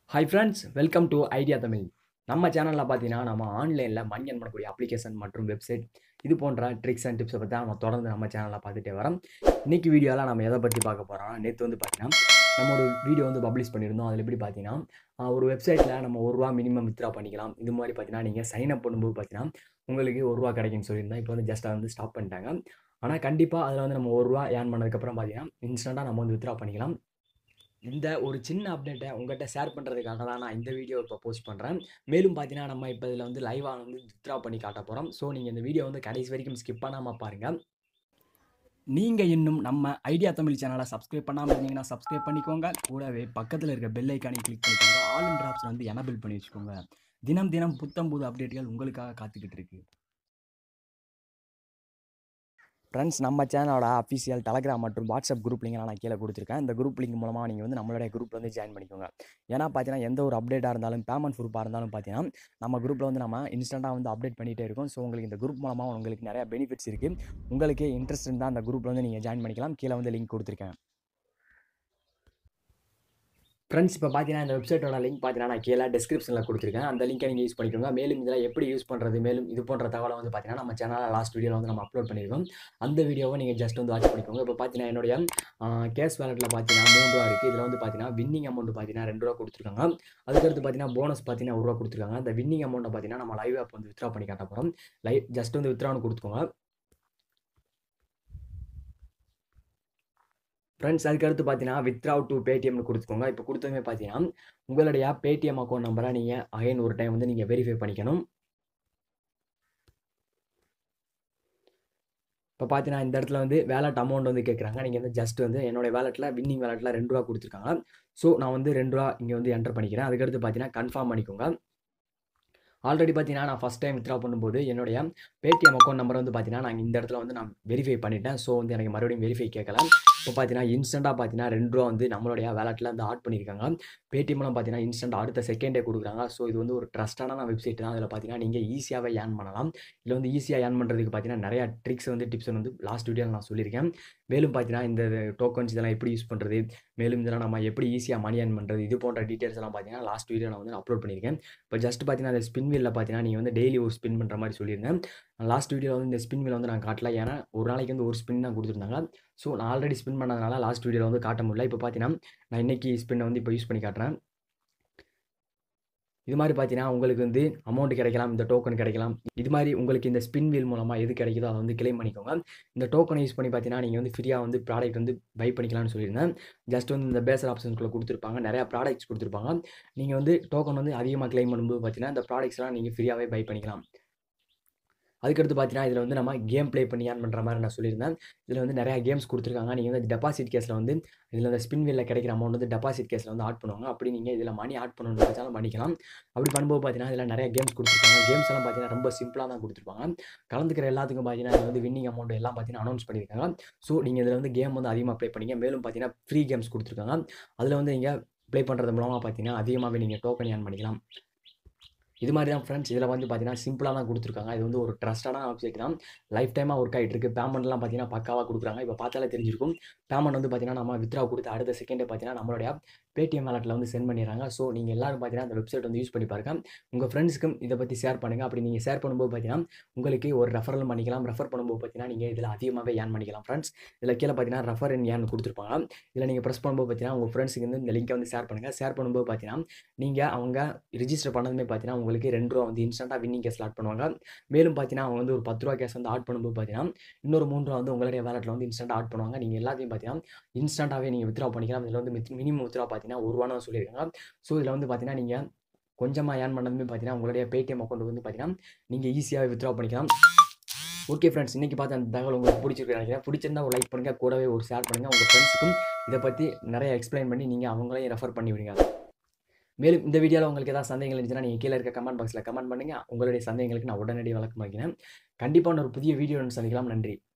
hi friends welcome to idea Tamil நம்ம சேனலில் பார்த்தீங்கன்னா நம்ம ஆன்லைனில் மணி earn பண்ணக்கூடிய அப்ளிகேஷன் மற்றும் வெப்சைட் இது போன்ற ட்ரிக்ஸ் அண்ட் டிப்ஸை பற்றி தான் நம்ம தொடர்ந்து நம்ம சேனலில் பார்த்துட்டே வரோம் இன்னைக்கு வீடியோவில் நம்ம எதை பற்றி பார்க்க போகிறோம்னா நேற்று வந்து பார்த்தீங்கன்னா நம்ம ஒரு வீடியோ வந்து பப்ளிஷ் பண்ணியிருந்தோம் அதில் எப்படி பார்த்தீங்கன்னா ஆஹ், ஒரு வெப்சைட்டில் நம்ம ஒரு ரூபா மினிமம் வித்ரா பண்ணிக்கலாம் இது மாதிரி பார்த்தீங்கன்னா நீங்கள் சைன் அப் பண்ணும்போது பார்த்தீங்கன்னா உங்களுக்கு ஒரு ரூபா கிடைக்கும்னு சொல்லியிருந்தேன் இப்போ வந்து ஜஸ்ட் வந்து ஸ்டாப் பண்ணிட்டாங்க ஆனால் கண்டிப்பாக அதில் வந்து நம்ம ஒரு ரூபா ஏர்ன் பண்ணதுக்கப்புறம் பார்த்தீங்கன்னா இன்ஸ்டண்ட்டாக நம்ம வந்து வித்ரா பண்ணிக்கலாம் இந்த ஒரு சின்ன அப்டேட்டை உங்கள்கிட்ட ஷேர் பண்ணுறதுக்காக தான் நான் இந்த வீடியோ இப்போ போஸ்ட் பண்ணுறேன் மேலும் பார்த்தீங்கன்னா நம்ம இப்போ இதில் வந்து லைவாக வந்து வித்ரா பண்ணி காட்ட போகிறோம் ஸோ நீங்கள் இந்த வீடியோ வந்து கடைசி வரைக்கும் ஸ்கிப் பண்ணாமல் பாருங்கள் நீங்கள் இன்னும் நம்ம ஐடியா தமிழ் சேனலை சப்ஸ்கிரைப் பண்ணாமல் இருந்தீங்கன்னா சப்ஸ்கிரைப் பண்ணிக்கோங்க கூடவே பக்கத்தில் இருக்க பெல் ஐக்கானை கிளிக் பண்ணிக்கோங்க ஆல் இன் ட்ராப்ஸ் வந்து எனபிள் பண்ணி வச்சுக்கோங்க தினம் தினம் புத்தம் புது அப்டேட்டுகள் உங்களுக்காக காத்துக்கிட்டு இருக்கு ஃப்ரெண்ட்ஸ் நம்ம சேனலோட அஃபிஷியல் டெலகிராம் மற்றும் வாட்ஸ்அப் குரூப் லிங்க் நான் கீழே கொடுத்துருக்கேன் இந்த குரூப் லிங்க் மூலமாக நீங்கள் வந்து நம்மளுடைய குரூப்பில் வந்து ஜாயின் பண்ணிக்கோங்க ஏன்னா பார்த்தீங்கன்னா எந்த ஒரு அப்டேட்டாக இருந்தாலும் பேமெண்ட் ப்ரூஃபாக இருந்தாலும் பார்த்தீங்கன்னா நம்ம குரூப்பில் வந்து நம்ம இன்ஸ்டண்ட்டாக வந்து அப்டேட் பண்ணிகிட்டே இருக்கோம் ஸோ உங்களுக்கு இந்த குரூப் மூலமாக உங்களுக்கு நிறைய பெனிஃபிட்ஸ் இருக்குது உங்களுக்கு இன்ட்ரெஸ்ட் இருந்தால் அந்த குரூப்பில் வந்து நீங்கள் ஜாயின் பண்ணிக்கலாம் கீழே வந்து லிங்க் கொடுத்துருக்கேன் ஃப்ரெண்ட்ஸ் இப்போ பார்த்தீங்கன்னா இந்த வெப்சைட்டோட லிங்க் பார்த்தீங்கன்னா நான் கீழே டிஸ்கிரிப்ஷனில் கொடுத்துருக்கேன் அந்த லிங்கை நீங்கள் யூஸ் பண்ணிக்கோங்க மேலும் இதில் எப்படி யூஸ் பண்ணுறது மேலும் இது போன்ற தகவலை வந்து பார்த்தீங்கன்னா நம்ம சேனலில் லாஸ்ட் வீடியோவில் வந்து நம்ம அப்லோட் பண்ணியிருக்கோம் அந்த வீடியோவை நீங்கள் ஜஸ்ட் வந்து வாட்ச் பண்ணிக்கோங்க இப்போ பார்த்தீங்கன்னா என்னுடைய கேஷ் வேலெட்டில் பார்த்தீங்கன்னா மூணு ரூபா இருக்குது இதில் வந்து பார்த்தீங்கன்னா வின்னிங் அமௌண்ட் பார்த்தீங்கன்னா ரெண்டு ரூபா கொடுத்துருக்காங்க அதுக்கடுத்து பார்த்தீங்கன்னா போனஸ் பார்த்தீங்கன்னா ஒரு ரூபா கொடுத்துருக்காங்க அந்த வின்னிங் அமௌண்ட்டை பார்த்தீங்கன்னா நம்ம லைவ் ஆப் வந்து வித்ரா பண்ணி காட்ட போகிறோம் லைவ் ஜஸ்ட் வந்து வித்ரான்னு கொடுத்துக்கோங்க ஃப்ரெண்ட்ஸ் அதுக்கடுத்து பார்த்தீங்கன்னா வித்ராவ் டு பேடிஎம்னு கொடுத்துக்கோங்க இப்போ கொடுத்ததுமே பார்த்தீங்கன்னா உங்களுடைய பேடிஎம் அக்கௌண்ட் நம்பரை நீங்கள் அகைன் ஒரு டைம் வந்து நீங்கள் வெரிஃபை பண்ணிக்கணும் இப்போ பார்த்தீங்கன்னா இந்த இடத்துல வந்து வேலட் அமௌண்ட் வந்து கேட்குறாங்க நீங்கள் வந்து ஜஸ்ட் வந்து என்னோட வேலெட்டில் வின்னிங் வேலெட்டில் ரெண்டு ரூபா கொடுத்துருக்காங்க ஸோ நான் வந்து ரெண்டு ரூபா இங்கே வந்து என்டர் பண்ணிக்கிறேன் அதுக்கடுத்து பார்த்தீங்கன்னா கன்ஃபார்ம் பண்ணிக்கோங்க ஆல்ரெடி பார்த்தீங்கன்னா நான் ஃபஸ்ட் டைம் வித்ரா பண்ணும்போது என்னுடைய பேடிஎம் அக்கௌண்ட் நம்பர் வந்து பார்த்தீங்கன்னா நான் இந்த இடத்துல வந்து நான் வெரிஃபை பண்ணிட்டேன் ஸோ வந்து எனக்கு மறுபடியும் வெரிஃபை கேட்கல இப்போ பார்த்தீங்கன்னா இன்ஸ்டண்ட்டாக பார்த்தீங்கன்னா ரெண்டு ரூபா வந்து நம்மளுடைய வேலெட்டில் வந்து ஆட் பண்ணியிருக்காங்க பேடிஎம்லாம் பார்த்தீங்கன்னா இன்ஸ்டன்ட் அடுத்த செகண்டே கொடுக்குறாங்க ஸோ இது வந்து ஒரு ட்ரஸ்டான வெப்சைட் தான் அதில் பார்த்தீங்கன்னா நீங்கள் ஈஸியாகவே ஏர்ன் பண்ணலாம் இதில் வந்து ஈஸியாக ஏர்ன் பண்ணுறதுக்கு பார்த்தீங்கன்னா நிறையா ட்ரிக்ஸ் வந்து டிப்ஸ் வந்து லாஸ்ட் வீடியோவில் நான் சொல்லியிருக்கேன் மேலும் பார்த்தீங்கன்னா இந்த டோக்கன்ஸ் இதெல்லாம் எப்படி யூஸ் பண்ணுறது மேலும் இதெல்லாம் நம்ம எப்படி ஈஸியாக மணி ஏர்ன் பண்ணுறது இது போன்ற டீட்டெயில்ஸ் எல்லாம் பார்த்தீங்கன்னா லாஸ்ட் வீடியோ நான் வந்து அப்லோட் பண்ணியிருக்கேன் இப்போ ஜஸ்ட் பார்த்தீங்கன்னா அந்த ஸ்பின் வீலில் பார்த்தீங்கன்னா நீங்கள் வந்து டெய்லி ஒரு ஸ்பின் பண்ணுற மாதிரி சொல்லியிருந்தேன் லாஸ்ட் வீடியோவில் வந்து இந்த ஸ்பின் வீல் வந்து நான் காட்டல ஏன்னா ஒரு நாளைக்கு வந்து ஒரு ஸ்பின் தான் கொடுத்துருந்தாங்க ஸோ நான் ஆல்ரெடி ஸ்பின் பண்ணதுனால லாஸ்ட் வீடியோவில் வந்து காட்ட முடியல இப்போ பார்த்தீங்கன்னா நான் இன்னைக்கு ஸ்பின்னை வந்து இப்போ யூஸ் பண்ணி காட்டுறேன் இது மாதிரி பார்த்தீங்கன்னா உங்களுக்கு வந்து அமௌண்ட் கிடைக்கலாம் இந்த டோக்கன் கிடைக்கலாம் இது மாதிரி உங்களுக்கு இந்த ஸ்பின் வீல் மூலமாக எது கிடைக்குதோ அதை வந்து கிளைம் பண்ணிக்கோங்க இந்த டோக்கனை யூஸ் பண்ணி பார்த்தீங்கன்னா நீங்கள் வந்து ஃப்ரீயாக வந்து ப்ராடக்ட் வந்து பை பண்ணிக்கலாம்னு சொல்லியிருந்தேன் ஜஸ்ட் வந்து இந்த பேசர் ஆப்ஷன்ஸ்குள்ளே கொடுத்துருப்பாங்க நிறையா ப்ராடக்ட்ஸ் கொடுத்துருப்பாங்க நீங்கள் வந்து டோக்கன் வந்து அதிகமாக கிளைம் பண்ணும்போது பார்த்தீங்கன்னா இந்த ப்ராடக்ட்ஸ்லாம் நீங்கள் ஃப்ரீயாகவே பை பண்ணிக்கலாம் அதுக்கடுத்து பார்த்தீங்கன்னா இதில் வந்து நம்ம கேம் ப்ளே பண்ணி ஏர்ன் பண்ணுற மாதிரி நான் சொல்லியிருந்தேன் இதில் வந்து நிறையா கேம்ஸ் கொடுத்துருக்காங்க நீங்கள் வந்து டெபாசிட் கேஸில் வந்து இதில் இந்த ஸ்பின் வீலில் கிடைக்கிற அமௌண்ட் வந்து டெபாசிட் கேஸில் வந்து ஆட் பண்ணுவாங்க அப்படி நீங்கள் இதில் மணி ஆட் பண்ணணும்னு நினச்சாலும் பண்ணிக்கலாம் அப்படி பண்ணும்போது பார்த்தீங்கன்னா இதில் நிறைய கேம்ஸ் கொடுத்துருக்காங்க கேம்ஸ் எல்லாம் பார்த்தீங்கன்னா ரொம்ப சிம்பிளாக தான் கொடுத்துருப்பாங்க கலந்துக்கிற எல்லாத்துக்கும் பார்த்தீங்கன்னா இதில் வந்து வின்னிங் அமௌண்ட் எல்லாம் பார்த்தீங்கன்னா அனௌன்ஸ் பண்ணியிருக்காங்க ஸோ நீங்கள் இதில் வந்து கேம் வந்து அதிகமாக ப்ளே பண்ணிங்க மேலும் பார்த்தீங்கன்னா ஃப்ரீ கேம்ஸ் கொடுத்துருக்காங்க அதில் வந்து நீங்கள் ப்ளே பண்ணுறது மூலமாக பார்த்தீங்கன்னா அதிகமாகவே நீங்கள் டோக்கன் ஏர்ன் பண்ணிக்கலாம் இது மாதிரி தான் ஃப்ரெண்ட்ஸ் இதில் வந்து பார்த்தீங்கன்னா சிம்பிளாக தான் கொடுத்துருக்காங்க இது வந்து ஒரு ட்ரஸ்டான வெப்சைட் தான் லைஃப் டைமாக ஒர்க் ஆகிட்டு இருக்கு பேமெண்ட்லாம் பார்த்தீங்கன்னா பக்காவாக கொடுக்குறாங்க இப்போ பார்த்தாலே தெரிஞ்சிருக்கும் பேமெண்ட் வந்து பார்த்தீங்கன்னா நம்ம வித்ரா கொடுத்து அடுத்த செகண்டே பார்த்தீங்கன்னா நம்மளுடைய பேடிஎம் வேலட்டில் வந்து சென்ட் பண்ணிடுறாங்க ஸோ நீங்கள் எல்லாரும் பார்த்தீங்கன்னா அந்த வெப்சைட் வந்து யூஸ் பண்ணி பாருங்க உங்கள் ஃப்ரெண்ட்ஸ்க்கும் இதை பற்றி ஷேர் பண்ணுங்கள் அப்படி நீங்கள் ஷேர் பண்ணும்போது பார்த்தீங்கன்னா உங்களுக்கு ஒரு ரெஃபரல் பண்ணிக்கலாம் ரெஃபர் பண்ணும்போது பார்த்தீங்கன்னா நீங்கள் இதில் அதிகமாகவே ஏர்ன் பண்ணிக்கலாம் ஃப்ரெண்ட்ஸ் இதில் கீழே பார்த்தீங்கன்னா ரெஃபர் இன் ஏர்ன் கொடுத்துருப்பாங்க இதில் நீங்கள் ப்ரெஸ் பண்ணும்போது பார்த்தீங்கன்னா உங்கள் ஃப்ரெண்ட்ஸுக்கு வந்து இந்த லிங்கை வந்து ஷேர் பண்ணுங்கள் ஷேர் பண்ணும்போது பார்த்தீங்கன்னா நீங்கள் அவங்க ரிஜிஸ்டர் பண்ணதுமே பார்த்தீங்கன்னா உங்களுக்கு ரெண்டு ரூபா வந்து இன்ஸ்டண்ட்டாக வின்னிங் கேஸ் ஆட் பண்ணுவாங்க மேலும் பார்த்தீங்கன்னா அவங்க வந்து ஒரு பத்து ரூபா கேஸ் வந்து ஆட் பண்ணும்போது பார்த்தீங்கன்னா இன்னொரு மூணு ரூபா வந்து உங்களுடைய வேலட்டில் வந்து இன்ஸ்டண்ட்டாக ஆட் பண்ணுவாங்க நீங்கள் எல்லாத்தையும் பார்த்தீங்கன்னா இன்ஸ்டண்ட்டாகவே நீங்கள் வித்ரா பண்ணிக்கலாம் இதில் வந்து மினிமம் வித்ரா பார்த்தீங்கன்னா ஒரு ரூபான்னு சொல்லியிருக்காங்க ஸோ இதில் வந்து பார்த்தீங்கன்னா நீங்கள் கொஞ்சமாக ஏர்ன் பண்ணதுமே பார்த்தீங்கன்னா உங்களுடைய பேடிஎம் அக்கௌண்ட் வந்து பார்த்தீங்கன்னா நீங்கள் ஈஸியாகவே வித்ரா பண்ணிக்கலாம் ஓகே ஃப்ரெண்ட்ஸ் இன்றைக்கி பார்த்த அந்த தகவல் உங்களுக்கு பிடிச்சிருக்கு நினைக்கிறேன் பிடிச்சிருந்தா ஒரு லைக் பண்ணுங்கள் கூடவே ஒரு ஷேர் பண்ணுங்கள் உங்கள் ஃப்ரெண்ட்ஸுக்கும் இதை பற்றி நிறைய எக்ஸ்பிளைன் பண்ணி நீங்கள் அவங்களையும் ரெஃபர் பண்ணி விடுங்க மேலும் இந்த வீடியோவில் உங்களுக்கு ஏதாவது சந்தேகங்கள் இருந்துச்சுன்னா நீங்கள் கீழே இருக்க கமெண்ட் பாக்ஸில் கமெண்ட் பண்ணுங்கள் உங்களுடைய சந்தேகங்களுக்கு நான் உடனடி விளக்கம் வைக்கிறேன் கண்டிப்பாக ஒரு புதிய வீடியோ சந்திக்கலாம் நன்றி